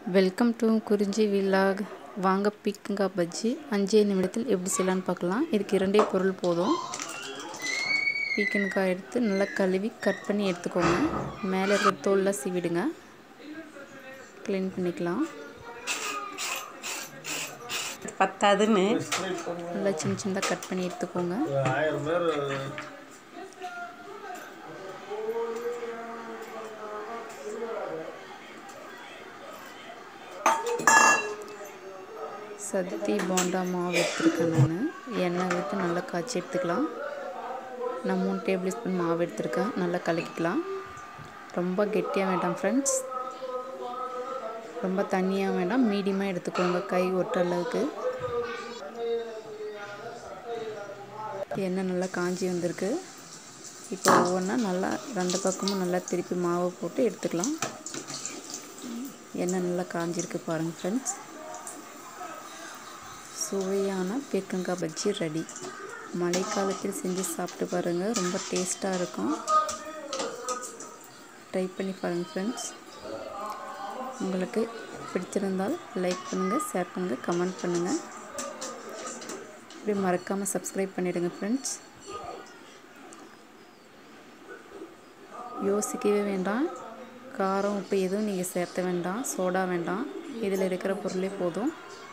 welcome to குறிஞ்சி வில்லாக் வாங்க பீக்கங்காய் பஜ்ஜி அஞ்சே நிமிடத்தில் எப்படி செய்யலான்னு பார்க்கலாம் இதுக்கு இரண்டே பொருள் போதும் பீக்கங்காய் எடுத்து நல்லா கழுவி கட் பண்ணி எடுத்துக்கோங்க மேலே இருக்கிற தோல்லாம் சீவிடுங்க க்ளீன் பண்ணிக்கலாம் பத்தாதுன்னு நல்லா சின்ன சின்னதாக கட் பண்ணி எடுத்துக்கோங்க ஆயிரம் பேர் சத்தி போண்டா மாவு எடுத்துருக்கேன் நான் எண்ணெய் விட்டு நல்லா காய்ச்சி எடுத்துக்கலாம் நான் மூணு டேபிள் ஸ்பூன் மாவு எடுத்துருக்கேன் நல்லா கலக்கிக்கலாம் ரொம்ப கெட்டியாக வேண்டாம் ஃப்ரெண்ட்ஸ் ரொம்ப தண்ணியாக வேண்டாம் மீடியமாக எடுத்துக்கோங்க கை ஒட்டுற அளவுக்கு எண்ணெய் நல்லா காஞ்சி வந்திருக்கு இப்போ ஒவ்வொன்றா நல்லா ரெண்டு பக்கமும் நல்லா திருப்பி மாவு போட்டு எடுத்துக்கலாம் எண்ணெய் நல்லா காஞ்சிருக்கு பாருங்கள் ஃப்ரெண்ட்ஸ் சுவையான பீர்க்கங்காய் பஜ்ஜி ரெடி மழைக்காலத்தில் செஞ்சு சாப்பிட்டு பாருங்கள் ரொம்ப டேஸ்ட்டாக இருக்கும் ட்ரை பண்ணி பாருங்கள் ஃப்ரெண்ட்ஸ் உங்களுக்கு பிடிச்சிருந்தால் லைக் பண்ணுங்கள் ஷேர் பண்ணுங்கள் கமெண்ட் பண்ணுங்கள் இப்படி மறக்காமல் சப்ஸ்கிரைப் பண்ணிவிடுங்க ஃப்ரெண்ட்ஸ் யோசிக்கவே வேண்டாம் காரம் உப்பு எதுவும் நீங்கள் சேர்த்த வேண்டாம் சோடா வேண்டாம் இதில் இருக்கிற பொருளே போதும்